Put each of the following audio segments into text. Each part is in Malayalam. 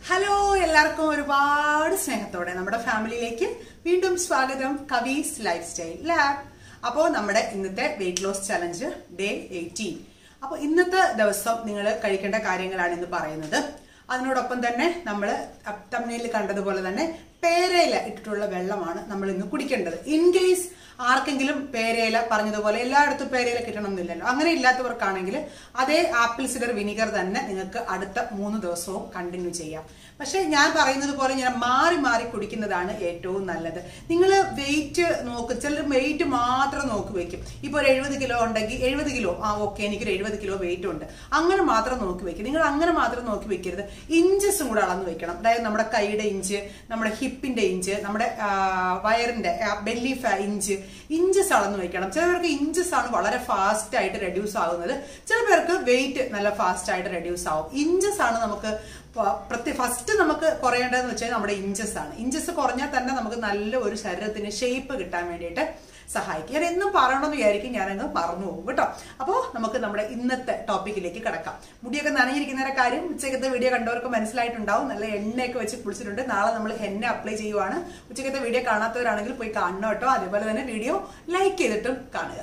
ഹലോ എല്ലാവർക്കും ഒരുപാട് സ്നേഹത്തോടെ നമ്മുടെ ഫാമിലിയിലേക്ക് വീണ്ടും സ്വാഗതം കവീസ് ലൈഫ് സ്റ്റൈൽ ലാബ് അപ്പോൾ നമ്മുടെ ഇന്നത്തെ weight loss challenge day eighteen അപ്പോൾ ഇന്നത്തെ ദിവസം നിങ്ങൾ കഴിക്കേണ്ട കാര്യങ്ങളാണ് ഇന്ന് പറയുന്നത് അതിനോടൊപ്പം തന്നെ നമ്മൾ തമ്മിൽ കണ്ടതുപോലെ തന്നെ പേരയില ഇട്ടിട്ടുള്ള വെള്ളമാണ് നമ്മൾ ഇന്ന് കുടിക്കേണ്ടത് ഇൻ കേസ് ആർക്കെങ്കിലും പേരയില പറഞ്ഞതുപോലെ എല്ലായിടത്തും പേരയില കിട്ടണമെന്നില്ലല്ലോ അങ്ങനെ ഇല്ലാത്തവർക്കാണെങ്കിൽ അതേ ആപ്പിൾ സിഡർ വിനിഗർ തന്നെ നിങ്ങൾക്ക് അടുത്ത മൂന്ന് ദിവസവും കണ്ടിന്യൂ ചെയ്യാം പക്ഷെ ഞാൻ പറയുന്നത് പോലെ ഞാൻ മാറി മാറി കുടിക്കുന്നതാണ് ഏറ്റവും നല്ലത് നിങ്ങൾ വെയിറ്റ് നോക്ക് ചിലർ വെയിറ്റ് മാത്രം നോക്കി വെക്കും ഇപ്പോൾ ഒരു എഴുപത് കിലോ ഉണ്ടെങ്കിൽ എഴുപത് കിലോ ആ ഓക്കെ എനിക്കൊരു എഴുപത് കിലോ വെയിറ്റ് ഉണ്ട് അങ്ങനെ മാത്രം നോക്കി വെക്കും നിങ്ങൾ അങ്ങനെ മാത്രം നോക്കി വെക്കരുത് ഇഞ്ചസും കൂടെ അളന്ന് വെക്കണം അതായത് നമ്മുടെ കൈയുടെ ഇഞ്ച് നമ്മുടെ ഹിപ്പിന്റെ ഇഞ്ച് നമ്മുടെ ആ, വയറിന്റെ ബെല്ലി ഇഞ്ച് ഇഞ്ചസ് അളന്ന് വെക്കണം ചിലവർക്ക് ഇഞ്ചസ് ആണ് വളരെ ഫാസ്റ്റ് ആയിട്ട് റെഡ്യൂസ് ആകുന്നത് ചില പേർക്ക് വെയിറ്റ് നല്ല ഫാസ്റ്റ് ആയിട്ട് റെഡ്യൂസ് ആവും ഇഞ്ചസ് ആണ് നമുക്ക് പ്രത്യേക ഫസ്റ്റ് നമുക്ക് കുറയേണ്ടതെന്ന് വെച്ചാൽ നമ്മുടെ ഇഞ്ചസ് ആണ് ഇഞ്ചസ് കുറഞ്ഞാൽ തന്നെ നമുക്ക് നല്ല ഒരു ശരീരത്തിന് ഷേപ്പ് കിട്ടാൻ വേണ്ടിയിട്ട് സഹായിക്കും ഞാൻ എന്നും പറയണമെന്ന് വിചാരിക്കും ഞാനങ്ങ് മറന്നു പോകും കേട്ടോ അപ്പോൾ നമുക്ക് നമ്മുടെ ഇന്നത്തെ ടോപ്പിക്കിലേക്ക് കിടക്കാം മുടിയൊക്കെ നനഞ്ഞിരിക്കുന്നവരുടെ കാര്യം ഉച്ചക്കത്തെ വീഡിയോ കണ്ടവർക്ക് മനസ്സിലായിട്ടുണ്ടാവും നല്ല എണ്ണയൊക്കെ വെച്ച് കുളിച്ചിട്ടുണ്ട് നാളെ നമ്മൾ ഹെന്ന അപ്ലൈ ചെയ്യുവാണ് ഉച്ചക്കത്തെ വീഡിയോ കാണാത്തവരാണെങ്കിൽ പോയി കാണണം കേട്ടോ അതേപോലെ തന്നെ വീഡിയോ ലൈക്ക് ചെയ്തിട്ടും കാണുക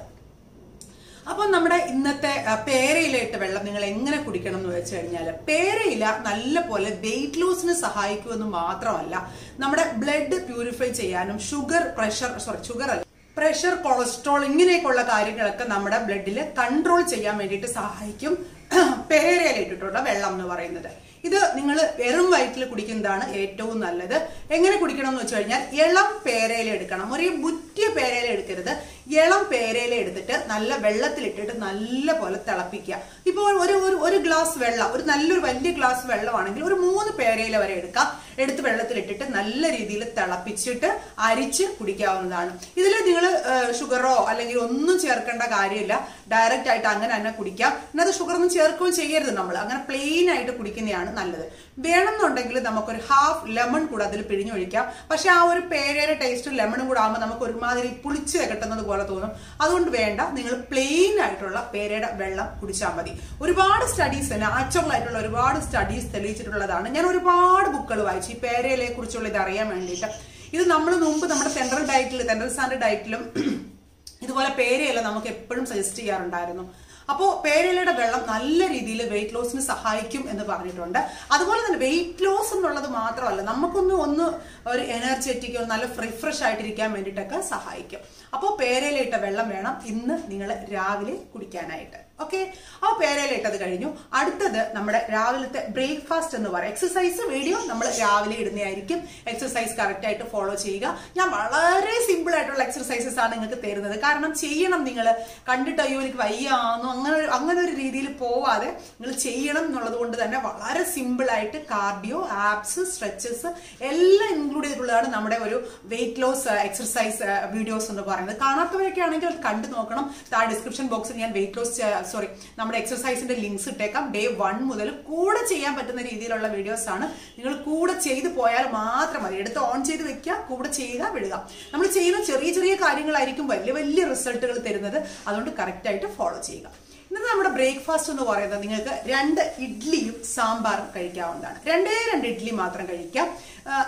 അപ്പൊ നമ്മുടെ ഇന്നത്തെ ആ, പേരയിലയിട്ട് വെള്ളം നിങ്ങൾ എങ്ങനെ കുടിക്കണം എന്ന് വെച്ച് കഴിഞ്ഞാൽ പേരയില നല്ല പോലെ വെയിറ്റ് ലോസിന് സഹായിക്കുമെന്ന് മാത്രമല്ല നമ്മുടെ ബ്ലഡ് പ്യൂരിഫൈ ചെയ്യാനും ഷുഗർ പ്രഷർ സോറി ഷുഗർ അല്ല പ്രഷർ കൊളസ്ട്രോൾ ഇങ്ങനെയൊക്കെയുള്ള കാര്യങ്ങളൊക്കെ നമ്മുടെ ബ്ലഡിൽ കൺട്രോൾ ചെയ്യാൻ വേണ്ടിയിട്ട് സഹായിക്കും പേരയില ഇട്ടിട്ടുള്ള വെള്ളം എന്ന് പറയുന്നത് ഇത് നിങ്ങൾ വെറും വയറ്റിൽ കുടിക്കുന്നതാണ് ഏറ്റവും നല്ലത് എങ്ങനെ കുടിക്കണം എന്ന് വെച്ച് കഴിഞ്ഞാൽ ഇളം പേരയില എടുക്കണം ഒരു മുറ്റിയ പേരയില എടുക്കരുത് ഇളം പേരയില എടുത്തിട്ട് നല്ല വെള്ളത്തിലിട്ടിട്ട് നല്ല പോലെ തിളപ്പിക്കുക ഇപ്പോൾ ഒരു ഒരു ഒരു ഗ്ലാസ് വെള്ളം ഒരു നല്ലൊരു വലിയ ഗ്ലാസ് വെള്ളമാണെങ്കിൽ ഒരു മൂന്ന് പേരയില വരെ എടുക്കാം എടുത്ത് വെള്ളത്തിലിട്ടിട്ട് നല്ല രീതിയിൽ തിളപ്പിച്ചിട്ട് അരിച്ച് കുടിക്കാവുന്നതാണ് ഇതിൽ നിങ്ങൾ ഷുഗറോ അല്ലെങ്കിൽ ഒന്നും ചേർക്കേണ്ട കാര്യമില്ല ഡയറക്റ്റ് ആയിട്ട് അങ്ങനെ തന്നെ കുടിക്കാം എന്നത് ഷുഗർ ഒന്നും ചേർക്കുകയും ചെയ്യരുത് നമ്മൾ അങ്ങനെ പ്ലെയിൻ ആയിട്ട് കുടിക്കുന്നതാണ് നല്ലത് വേണമെന്നുണ്ടെങ്കിൽ നമുക്കൊരു ഹാഫ് ലെമൺ കൂടെ അതിൽ പിഴിഞ്ഞൊഴിക്കാം പക്ഷെ ആ ഒരു പേരയുടെ ടേസ്റ്റും ലെമണും കൂടെ ആകുമ്പോൾ നമുക്ക് ഒരുമാതിരി പുളിച്ച് കിട്ടുന്നത് പോലെ തോന്നും അതുകൊണ്ട് വേണ്ട നിങ്ങൾ പ്ലെയിൻ ആയിട്ടുള്ള പേരയുടെ വെള്ളം കുടിച്ചാൽ മതി ഒരുപാട് സ്റ്റഡീസ് നാച്ചുറൽ ആയിട്ടുള്ള ഒരുപാട് സ്റ്റഡീസ് തെളിയിച്ചിട്ടുള്ളതാണ് ഞാൻ ഒരുപാട് ബുക്കുകൾ വായിച്ചു ഈ പേരയിലെ കുറിച്ചുള്ള ഇത് അറിയാൻ വേണ്ടിയിട്ട് ഇത് നമ്മൾ മുമ്പ് നമ്മുടെ സെൻട്രൽ ഡയറ്റിൽ സെൻട്രൽ സ്റ്റാൻഡേർഡ് ഡയറ്റിലും ഇതുപോലെ പേരയില നമുക്ക് എപ്പോഴും സജസ്റ്റ് ചെയ്യാറുണ്ടായിരുന്നു അപ്പോൾ പേരയിലയുടെ വെള്ളം നല്ല രീതിയിൽ വെയിറ്റ് ലോസിന് സഹായിക്കും എന്ന് പറഞ്ഞിട്ടുണ്ട് അതുപോലെ തന്നെ വെയിറ്റ് ലോസ് എന്നുള്ളത് മാത്രമല്ല നമുക്കൊന്ന് ഒന്ന് ഒരു എനർജറ്റിക്കോ നല്ല റിഫ്രഷ് ആയിട്ടിരിക്കാൻ വേണ്ടിയിട്ടൊക്കെ സഹായിക്കും അപ്പോൾ പേരയില ഇട്ട വെള്ളം വേണം ഇന്ന് നിങ്ങൾ രാവിലെ കുടിക്കാനായിട്ട് ഓക്കെ ആ പേരയില ഇട്ടത് കഴിഞ്ഞു അടുത്തത് നമ്മുടെ രാവിലത്തെ ബ്രേക്ക്ഫാസ്റ്റ് എന്ന് പറയും എക്സസൈസ് വീഡിയോ നമ്മൾ രാവിലെ ഇടുന്നതായിരിക്കും എക്സസൈസ് കറക്റ്റ് ആയിട്ട് ഫോളോ ചെയ്യുക ഞാൻ വളരെ സിമ്പിൾ ആയിട്ടുള്ള എക്സസൈസസ് ആണ് നിങ്ങൾക്ക് തരുന്നത് കാരണം ചെയ്യണം നിങ്ങൾ കണ്ടിട്ട് അയ്യോ എനിക്ക് വയ്യാന്നോ അങ്ങനെ ഒരു- അങ്ങനെ ഒരു രീതിയിൽ പോവാതെ നിങ്ങൾ ചെയ്യണം എന്നുള്ളത് കൊണ്ട് തന്നെ വളരെ സിമ്പിൾ ആയിട്ട് കാർഡിയോ ആപ്സ് സ്ട്രെച്ചസ് എല്ലാം ഇൻക്ലൂഡ് ചെയ്തിട്ടുള്ളതാണ് നമ്മുടെ ഒരു വെയിറ്റ് ലോസ് എക്സർസൈസ് വീഡിയോസ് എന്ന് പറയുന്നത് കാണാത്തവരൊക്കെ ആണെങ്കിൽ അത് കണ്ടു നോക്കണം താഴെ ഡിസ്ക്രിപ്ഷൻ ബോക്സിൽ ഞാൻ വെയിറ്റ് ലോസ് സോറി നമ്മുടെ എക്സർസൈസിന്റെ ലിങ്ക്സ് ഇട്ടേക്കാം ഡേ വൺ മുതൽ കൂടെ ചെയ്യാൻ പറ്റുന്ന രീതിയിലുള്ള വീഡിയോസ് ആണ് നിങ്ങൾ കൂടെ ചെയ്തു പോയാൽ മാത്രം മതി എടുത്ത് ഓൺ ചെയ്ത് വെക്കുക കൂടെ ചെയ്യുക വിടുക നമ്മൾ ചെയ്യുന്ന ചെറിയ ചെറിയ കാര്യങ്ങളായിരിക്കും വലിയ വലിയ റിസൾട്ടുകൾ തരുന്നത് അതുകൊണ്ട് കറക്റ്റ് ആയിട്ട് ഫോളോ ചെയ്യുക ഇന്നത്തെ നമ്മുടെ ബ്രേക്ക്ഫാസ്റ്റ് എന്ന് പറയുന്നത് നിങ്ങൾക്ക് രണ്ട് ഇഡ്ഡലിയും സാമ്പാറും കഴിക്കാവുന്നതാണ് രണ്ടേ രണ്ട് ഇഡ്ഡലി മാത്രം കഴിക്കാം ആ,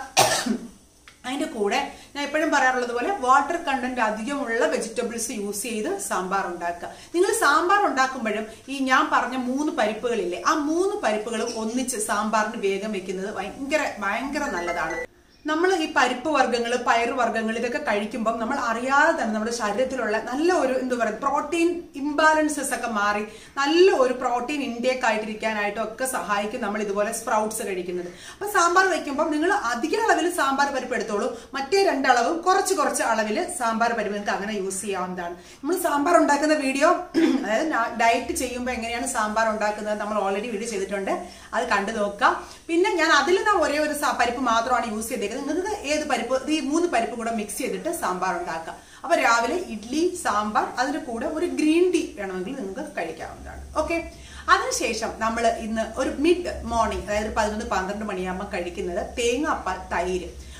അതിന്റെ കൂടെ ഞാൻ എപ്പോഴും പറയാറുള്ളത് പോലെ വാട്ടർ കണ്ടന്റ് അധികമുള്ള വെജിറ്റബിൾസ് യൂസ് ചെയ്ത് സാമ്പാർ ഉണ്ടാക്കുക നിങ്ങൾ സാമ്പാർ ഉണ്ടാക്കുമ്പോഴും ഈ ഞാൻ പറഞ്ഞ മൂന്ന് പരിപ്പുകളില്ലേ ആ മൂന്ന് പരിപ്പുകളും ഒന്നിച്ച് സാമ്പാറിന് വേഗം വെക്കുന്നത് ഭയങ്കര ഭയങ്കര നല്ലതാണ് നമ്മൾ ഈ പരിപ്പ് വർഗ്ഗങ്ങൾ പയറ് വർഗ്ഗങ്ങൾ ഇതൊക്കെ കഴിക്കുമ്പം നമ്മൾ അറിയാതെ തന്നെ നമ്മുടെ ശരീരത്തിലുള്ള നല്ല ഒരു എന്താ പറയുക പ്രോട്ടീൻ ഇംബാലൻസസ് ഒക്കെ മാറി നല്ല ഒരു പ്രോട്ടീൻ ഇൻടേക്ക് ആയിട്ടിരിക്കാനായിട്ടും ഒക്കെ സഹായിക്കും നമ്മൾ ഇതുപോലെ സ്പ്രൗട്ട്സ് കഴിക്കുന്നത് അപ്പൊ സാമ്പാർ വെക്കുമ്പോൾ നിങ്ങൾ അധിക അളവിൽ സാമ്പാർ പരിപ്പ് എടുത്തോളൂ മറ്റേ രണ്ടളവും കുറച്ച് കുറച്ച് അളവിൽ സാമ്പാർ പരിപ്പ് നിങ്ങൾക്ക് അങ്ങനെ യൂസ് ചെയ്യാവുന്നതാണ് നമ്മൾ സാമ്പാർ ഉണ്ടാക്കുന്ന വീഡിയോ അതായത് ഡയറ്റ് ചെയ്യുമ്പോൾ എങ്ങനെയാണ് സാമ്പാർ ഉണ്ടാക്കുന്നത് നമ്മൾ ഓൾറെഡി വീഡിയോ ചെയ്തിട്ടുണ്ട് അത് കണ്ടു നോക്കാം പിന്നെ ഞാൻ അതിൽ ഞാൻ ഒരേ ഒരു സാ- പരിപ്പ് മാത്രമാണ് യൂസ് ചെയ്തേക്കുന്നത് നിങ്ങൾക്ക് ഏത് പരിപ്പ് ഈ മൂന്ന് പരിപ്പ് കൂടെ മിക്സ് ചെയ്തിട്ട് സാമ്പാർ ഉണ്ടാക്കാം അപ്പൊ രാവിലെ ഇഡ്ലി സാമ്പാർ അതിന്റെ കൂടെ ഒരു ഗ്രീൻ ടീ വേണമെങ്കിൽ നിങ്ങൾക്ക് കഴിക്കാവുന്നതാണ് ഓക്കെ അതിനുശേഷം നമ്മൾ ഇന്ന് ഒരു മിഡ് മോർണിംഗ് അതായത് ഒരു പതിനൊന്ന് പന്ത്രണ്ട് മണിയാകുമ്പോൾ കഴിക്കുന്നത് തേങ്ങാപ്പാൽ തൈര്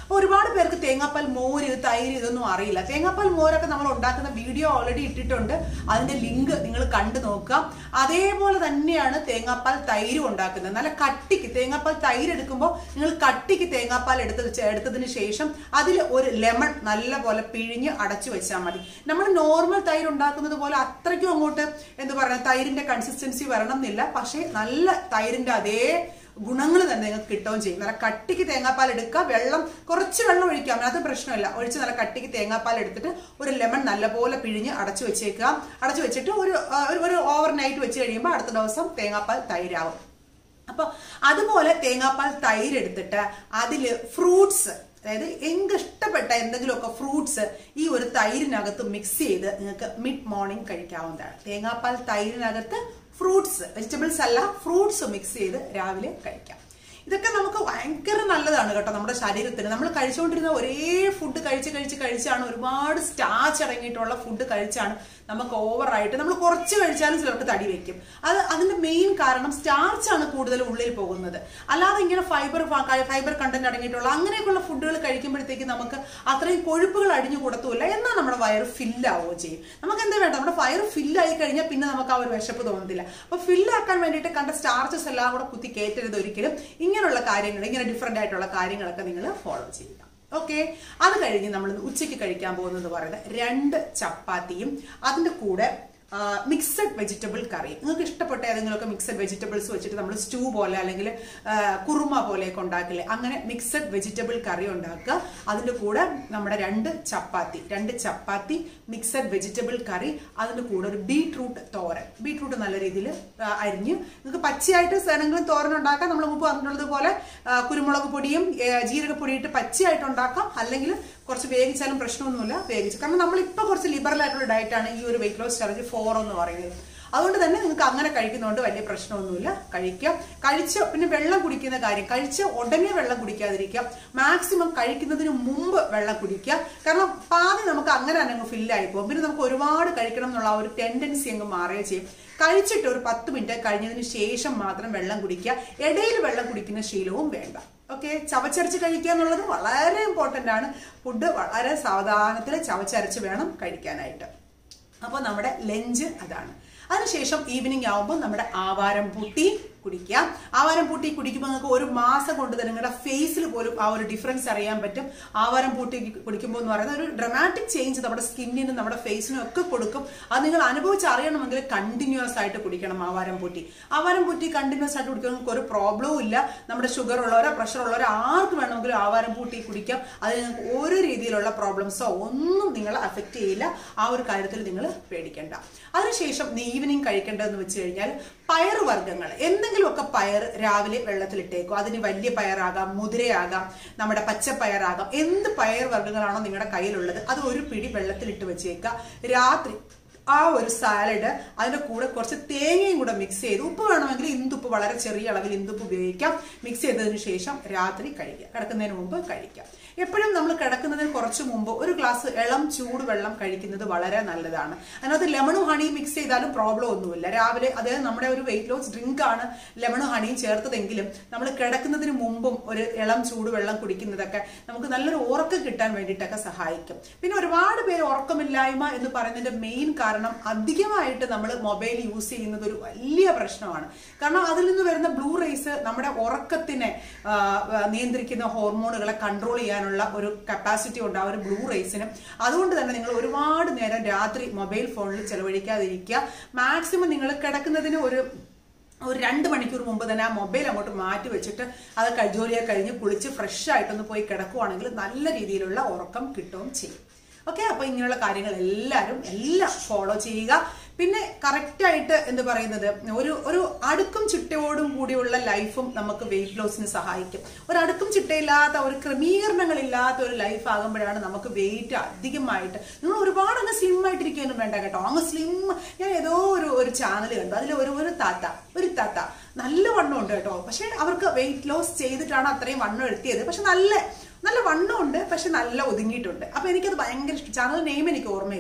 ഒരുപാട് പേർക്ക് തേങ്ങാപ്പാൽ മോര് തൈര് ഇതൊന്നും അറിയില്ല തേങ്ങാപ്പാൽ മോരൊക്കെ നമ്മൾ ഉണ്ടാക്കുന്ന വീഡിയോ ഓൾറെഡി ഇട്ടിട്ടുണ്ട് അതിന്റെ ലിങ്ക് നിങ്ങൾ കണ്ടു നോക്കുക അതേപോലെ തന്നെയാണ് തേങ്ങാപ്പാൽ തൈര് ഉണ്ടാക്കുന്നത് നല്ല കട്ടിക്ക് തേങ്ങാപ്പാൽ തൈര് എടുക്കുമ്പോൾ നിങ്ങൾ കട്ടിക്ക് തേങ്ങാപ്പാൽ എടുത്ത് എടുത്തതിന് ശേഷം അതിൽ ഒരു ലെമൺ നല്ല പോലെ പിഴിഞ്ഞ് അടച്ചു വെച്ചാൽ മതി നമ്മൾ നോർമൽ തൈര് ഉണ്ടാക്കുന്നത് പോലെ അത്രയ്ക്കും അങ്ങോട്ട് എന്താ പറയുക തൈരിന്റെ കൺസിസ്റ്റൻസി വരണം എന്നില്ല പക്ഷേ നല്ല തൈരിന്റെ അതേ ഗുണങ്ങൾ തന്നെ നിങ്ങൾക്ക് കിട്ടുകയും ചെയ്യും നല്ല കട്ടിക്ക് തേങ്ങാപ്പാൽ എടുക്കുക വെള്ളം കുറച്ച് വെള്ളം ഒഴിക്കാം അത് പ്രശ്നമില്ല ഒഴിച്ച് നല്ല കട്ടിക്ക് തേങ്ങാപ്പാൽ എടുത്തിട്ട് ഒരു ലെമൺ നല്ലപോലെ പിഴിഞ്ഞ് അടച്ചു വെച്ചേക്കുക അടച്ചു വെച്ചിട്ട് ഒരു ആ, ഒരു- ഒരു ഓവർ നൈറ്റ് വെച്ച് കഴിയുമ്പോൾ അടുത്ത ദിവസം തേങ്ങാപ്പാൽ തൈരാവും അപ്പൊ അതുപോലെ തേങ്ങാപ്പാൽ തൈര് എടുത്തിട്ട് അതിൽ ഫ്രൂട്ട്സ് അതായത് എനിക്ക് ഇഷ്ടപ്പെട്ട എന്തെങ്കിലുമൊക്കെ ഫ്രൂട്ട്സ് ഈ ഒരു തൈരിനകത്ത് മിക്സ് ചെയ്ത് നിങ്ങൾക്ക് മിഡ് മോർണിംഗ് കഴിക്കാവുന്നതാണ് തേങ്ങാപ്പാൽ തൈരിനകത്ത് ഫ്രൂട്ട്സ് വെജിറ്റബിൾസ് അല്ല ഫ്രൂട്ട്സ് മിക്സ് ചെയ്ത് രാവിലെ കഴിക്കാം ഇതൊക്കെ നമുക്ക് ഭയങ്കര നല്ലതാണ് കേട്ടോ നമ്മുടെ ശരീരത്തിന് നമ്മൾ കഴിച്ചുകൊണ്ടിരുന്ന ഒരേ ഫുഡ് കഴിച്ച് കഴിച്ച് കഴിച്ചാണ് ഒരുപാട് സ്റ്റാച്ച് അടങ്ങിയിട്ടുള്ള ഫുഡ് കഴിച്ചാണ് നമുക്ക് ഓവറായിട്ട് നമ്മൾ കുറച്ച് കഴിച്ചാലും ചിലർക്ക് തടി വെക്കും അത് അതിന്റെ മെയിൻ കാരണം സ്റ്റാർച്ച് ആണ് കൂടുതൽ ഉള്ളിൽ പോകുന്നത് അല്ലാതെ ഇങ്ങനെ ഫൈബർ ഫൈബർ കണ്ടന്റ് അടങ്ങിയിട്ടുള്ള അങ്ങനെയൊക്കെയുള്ള ഫുഡുകൾ കഴിക്കുമ്പോഴത്തേക്ക് നമുക്ക് അത്രയും കൊഴുപ്പുകൾ അടിഞ്ഞു കൊടുത്തൂല്ല എന്നാൽ നമ്മുടെ വയറ് ഫില്ലാവുകയും ചെയ്യും നമുക്ക് എന്താ വേണ്ട നമ്മുടെ വയറ് ഫില്ലായി കഴിഞ്ഞാൽ പിന്നെ നമുക്ക് ആ ഒരു വിശപ്പ് തോന്നത്തില്ല അപ്പൊ ഫില്ലാക്കാൻ വേണ്ടിയിട്ട് കണ്ട സ്റ്റാർച്ചസ് എല്ലാം കൂടെ കുത്തി കയറ്റരുത് ഒരിക്കലും ഇങ്ങനെയുള്ള കാര്യങ്ങൾ ഇങ്ങനെ ഡിഫറെന്റ് ആയിട്ടുള്ള കാര്യങ്ങളൊക്കെ നിങ്ങൾ ഫോളോ ചെയ്യുക ഓക്കെ അത് കഴിഞ്ഞ് നമ്മൾ ഉച്ചയ്ക്ക് കഴിക്കാൻ പോകുന്നത് പറയുന്നത് രണ്ട് ചപ്പാത്തിയും അതിന്റെ കൂടെ മിക്സഡ് വെജിറ്റബിൾ കറി നിങ്ങൾക്ക് ഇഷ്ടപ്പെട്ട ഏതെങ്കിലുമൊക്കെ മിക്സഡ് വെജിറ്റബിൾസ് വെച്ചിട്ട് നമ്മൾ സ്റ്റൂ പോലെ അല്ലെങ്കിൽ ആ, കുറുമ പോലെയൊക്കെ ഉണ്ടാക്കില്ലേ അങ്ങനെ മിക്സഡ് വെജിറ്റബിൾ കറി ഉണ്ടാക്കുക അതിന്റെ കൂടെ നമ്മുടെ രണ്ട് ചപ്പാത്തി രണ്ട് ചപ്പാത്തി മിക്സഡ് വെജിറ്റബിൾ കറി അതിന്റെ കൂടെ ഒരു ബീട്രൂട്ട് തോരൻ ബീട്രൂട്ട് നല്ല രീതിയിൽ അരിഞ്ഞ് നിങ്ങൾക്ക് പച്ചയായിട്ട് ഏതെങ്കിലും തോരൻ ഉണ്ടാക്കാം നമ്മൾ മുമ്പ് പറഞ്ഞിട്ടുള്ളത് പോലെ ആ, കുരുമുളക് പൊടിയും ഏ, ജീരകപ്പൊടി ഇട്ട് പച്ചയായിട്ട് ഉണ്ടാക്കാം അല്ലെങ്കിൽ കുറച്ച് വേവിച്ചാലും പ്രശ്നമൊന്നുമില്ല വേവിച്ച് കാരണം നമ്മൾ ഇപ്പൊ കുറച്ച് ലിബറൽ ആയിട്ടുള്ള ഡയറ്റാണ് ഈ ഒരു വെയിറ്റ് ലോസ് ചലഞ്ച് ഫോർ എന്ന് പറയുന്നത് അതുകൊണ്ട് തന്നെ നിങ്ങൾക്ക് അങ്ങനെ കഴിക്കുന്നതുകൊണ്ട് വലിയ പ്രശ്നമൊന്നുമില്ല കഴിക്കാം കഴിച്ച് പിന്നെ വെള്ളം കുടിക്കുന്ന കാര്യം കഴിച്ച് ഉടനെ വെള്ളം കുടിക്കാതിരിക്കുക മാക്സിമം കഴിക്കുന്നതിന് മുമ്പ് വെള്ളം കുടിക്കുക കാരണം പാതി നമുക്ക് അങ്ങനെ തന്നെ അങ്ങ് ഫില്ലായി പോകും പിന്നെ നമുക്ക് ഒരുപാട് കഴിക്കണം എന്നുള്ള ആ ഒരു ടെൻഡൻസി അങ്ങ് മാറുകയും ചെയ്യും കഴിച്ചിട്ട് ഒരു പത്ത് മിനിറ്റ് കഴിഞ്ഞതിന് ശേഷം മാത്രം വെള്ളം കുടിക്കുക ഇടയിൽ വെള്ളം കുടിക്കുന്ന ശീലവും വേണ്ട ഓക്കെ ചവച്ചരച്ച് കഴിക്കുക എന്നുള്ളത് വളരെ ഇമ്പോർട്ടൻ്റ് ആണ് ഫുഡ് വളരെ സാവധാനത്തിൽ ചവച്ചരച്ച് വേണം കഴിക്കാനായിട്ട് അപ്പോൾ നമ്മുടെ ലഞ്ച് അതാണ് അതിനുശേഷം ഈവനിങ് ആവുമ്പോൾ നമ്മുടെ ആവാരം പൂട്ടി കുടിക്കുക ആവാരം പൂട്ടി കുടിക്കുമ്പോൾ നിങ്ങൾക്ക് ഒരു മാസം കൊണ്ട് തന്നെ നിങ്ങളുടെ ഫേസിൽ പോലും ആ ഒരു ഡിഫറൻസ് അറിയാൻ പറ്റും ആവാരം പൂട്ടി കുടിക്കുമ്പോൾ എന്ന് പറയുന്നത് ഒരു ഡ്രമാറ്റിക് ചേഞ്ച് നമ്മുടെ സ്കിന്നിനും നമ്മുടെ ഫേസിനും ഒക്കെ കൊടുക്കും അത് നിങ്ങൾ അനുഭവിച്ച് അറിയണമെങ്കിൽ കണ്ടിന്യൂസ് ആയിട്ട് കുടിക്കണം ആവാരം പൂട്ടി ആവാരം പൂട്ടി കണ്ടിന്യൂസ് ആയിട്ട് കുടിക്കുമ്പോൾ നിങ്ങൾക്ക് ഒരു പ്രോബ്ലവും ഇല്ല നമ്മുടെ ഷുഗർ ഉള്ളവരോ പ്രഷർ ഉള്ളവരോ ആർക്ക് വേണമെങ്കിലും ആവാരം പൂട്ടി കുടിക്കാം അത് നിങ്ങൾക്ക് ഒരു രീതിയിലുള്ള പ്രോബ്ലംസോ ഒന്നും നിങ്ങളെ അഫക്റ്റ് ചെയ്യില്ല ആ ഒരു കാര്യത്തിൽ നിങ്ങൾ പേടിക്കേണ്ട അതിനുശേഷം ഈവനിങ് കഴിക്കേണ്ടതെന്ന് വെച്ച് കഴിഞ്ഞാൽ പയറുവർഗ്ഗങ്ങൾ എന്തെങ്കിലുമൊക്കെ പയർ രാവിലെ വെള്ളത്തിലിട്ടേക്കും അതിന് വലിയ പയറാകാം മുതിരയാകാം നമ്മുടെ പച്ചപ്പയറാകാം എന്ത് പയർ വർഗ്ഗങ്ങളാണോ നിങ്ങളുടെ കയ്യിലുള്ളത് അത് ഒരു പിടി വെള്ളത്തിലിട്ട് വെച്ചേക്കുക രാത്രി ആ ഒരു സാലഡ് അതിന്റെ കൂടെ കുറച്ച് തേങ്ങയും കൂടെ മിക്സ് ചെയ്ത് ഉപ്പ് വേണമെങ്കിൽ ഇന്ദുപ്പ് വളരെ ചെറിയ അളവിൽ ഇന്ദുപ്പ് ഉപയോഗിക്കാം മിക്സ് ചെയ്തതിന് ശേഷം രാത്രി കഴിക്കുക കിടക്കുന്നതിന് മുമ്പ് കഴിക്കാം എപ്പോഴും നമ്മൾ കിടക്കുന്നതിന് കുറച്ച് മുമ്പ് ഒരു ഗ്ലാസ് ഇളം ചൂട് വെള്ളം കഴിക്കുന്നത് വളരെ നല്ലതാണ് അതിനകത്ത് ലെമണും ഹണിയും മിക്സ് ചെയ്താലും പ്രോബ്ലം ഒന്നുമില്ല രാവിലെ അതായത് നമ്മുടെ ഒരു വെയിറ്റ് ലോസ് ഡ്രിങ്ക് ആണ് ലെമണും ഹണിയും ചേർത്തതെങ്കിലും നമ്മൾ കിടക്കുന്നതിന് മുമ്പും ഒരു ഇളം ചൂട് വെള്ളം കുടിക്കുന്നതൊക്കെ നമുക്ക് നല്ലൊരു ഉറക്കം കിട്ടാൻ വേണ്ടിയിട്ടൊക്കെ സഹായിക്കും പിന്നെ ഒരുപാട് പേര് ഉറക്കമില്ലായ്മ എന്ന് പറയുന്നതിന്റെ മെയിൻ കാരണം അധികമായിട്ട് നമ്മൾ മൊബൈൽ യൂസ് ചെയ്യുന്നത് ഒരു വലിയ പ്രശ്നമാണ് കാരണം അതിൽ നിന്ന് വരുന്ന ബ്ലൂ റേസ് നമ്മുടെ ഉറക്കത്തിനെ ആ, ആ, നിയന്ത്രിക്കുന്ന ഹോർമോണുകളെ കൺട്രോൾ ചെയ്യാനുള്ള ഒരു കപ്പാസിറ്റി ഉണ്ട് ആ ഒരു ബ്ലൂ റേസിന് അതുകൊണ്ട് തന്നെ നിങ്ങൾ ഒരുപാട് നേരം രാത്രി മൊബൈൽ ഫോണിൽ ചെലവഴിക്കാതിരിക്കുക മാക്സിമം നിങ്ങൾ കിടക്കുന്നതിന് ഒരു ഒരു രണ്ട് മണിക്കൂർ മുമ്പ് തന്നെ ആ മൊബൈൽ അങ്ങോട്ട് മാറ്റി വെച്ചിട്ട് അത് കഴി- ജോലിയൊക്കെ കഴിഞ്ഞ് കുളിച്ച് ഫ്രഷ് ആയിട്ടൊന്ന് പോയി കിടക്കുവാണെങ്കിൽ നല്ല രീതിയിലുള്ള ഉറക്കം കിട്ടുകയും ചെയ്യും ഓക്കെ അപ്പൊ ഇങ്ങനെയുള്ള കാര്യങ്ങൾ എല്ലാവരും എല്ലാം ഫോളോ ചെയ്യുക പിന്നെ കറക്റ്റ് ആയിട്ട് എന്ത് പറയുന്നത് ഒരു ഒരു അടുക്കും ചിട്ടയോടും കൂടിയുള്ള ലൈഫും നമുക്ക് വെയിറ്റ് ലോസിന് സഹായിക്കും ഒരു അടുക്കും ചിട്ടയില്ലാത്ത ഒരു ക്രമീകരണങ്ങളില്ലാത്ത ഒരു ലൈഫ് ആകുമ്പോഴാണ് നമുക്ക് വെയിറ്റ് അധികമായിട്ട് നിങ്ങൾ ഒരുപാട് അങ്ങ് സ്ലിം ആയിട്ടിരിക്കുകയൊന്നും വേണ്ട കേട്ടോ അങ്ങ് സ്ലിം ഞാൻ ഏതോ ഒരു ഒരു ചാനൽ കണ്ടു അതിൽ ഒരു ഒരു താത്ത ഒരു താത്ത നല്ല വണ്ണം ഉണ്ട് കേട്ടോ പക്ഷെ അവർക്ക് വെയിറ്റ് ലോസ് ചെയ്തിട്ടാണ് അത്രയും വണ്ണം എത്തിയത് പക്ഷെ നല്ല നല്ല വണ്ണമുണ്ട് പക്ഷെ നല്ല ഒതുങ്ങിയിട്ടുണ്ട് അപ്പൊ എനിക്കത് ഭയങ്കര ഇഷ്ടം ചാനൽ നെയിം എനിക്ക് ഓർമ്മയില്ല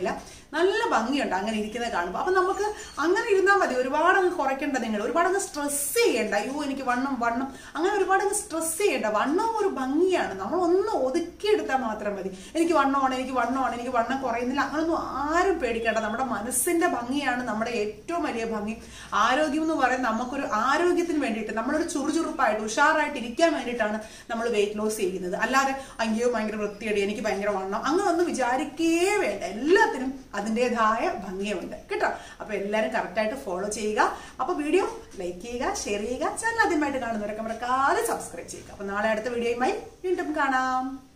നല്ല ഭംഗിയുണ്ട് അങ്ങനെ ഇരിക്കുന്നത് കാണുമ്പോൾ അപ്പൊ നമുക്ക് അങ്ങനെ ഇരുന്നാൽ മതി ഒരുപാട് അങ്ങ് കുറയ്ക്കേണ്ട നിങ്ങൾ ഒരുപാട് അങ്ങ് സ്ട്രെസ് ചെയ്യേണ്ട അയ്യോ എനിക്ക് വണ്ണം വണ്ണം അങ്ങനെ ഒരുപാട് അങ്ങ് സ്ട്രെസ് ചെയ്യേണ്ട വണ്ണം ഒരു ഭംഗിയാണ് നമ്മൾ ഒന്ന് ഒതുക്കിയെടുത്താൽ മാത്രം മതി എനിക്ക് വണ്ണമാണ് എനിക്ക് വണ്ണമാണ് എനിക്ക് വണ്ണം കുറയുന്നില്ല അങ്ങനൊന്നും ആരും പേടിക്കേണ്ട നമ്മുടെ മനസ്സിന്റെ ഭംഗിയാണ് നമ്മുടെ ഏറ്റവും വലിയ ഭംഗി ആരോഗ്യം എന്ന് പറയുന്നത് നമുക്കൊരു ആരോഗ്യത്തിന് വേണ്ടിയിട്ട് നമ്മളൊരു ചുറുചുറുപ്പായിട്ട് ഉഷാറായിട്ട് ഇരിക്കാൻ വേണ്ടിയിട്ടാണ് നമ്മൾ വെയിറ്റ് ലോസ് ചെയ്യുന്നത് അല്ലാതെ അയ്യോ ഭയങ്കര വൃത്തിയടി എനിക്ക് ഭയങ്കര വണ്ണം അങ്ങനെ ഒന്നും വിചാരിക്കേ വേണ്ട എല്ലാത്തിനും അതിൻ്റെതായ ഭംഗിയുണ്ട് കേട്ടോ അപ്പൊ എല്ലാവരും കറക്റ്റായിട്ട് ഫോളോ ചെയ്യുക അപ്പൊ വീഡിയോ ലൈക്ക് ചെയ്യുക ഷെയർ ചെയ്യുക ചാനൽ ആദ്യമായിട്ട് കാണുന്നവരൊക്കെ മറക്കാതെ സബ്സ്ക്രൈബ് ചെയ്യുക അപ്പൊ നാളെ അടുത്ത വീഡിയോയുമായി വീണ്ടും കാണാം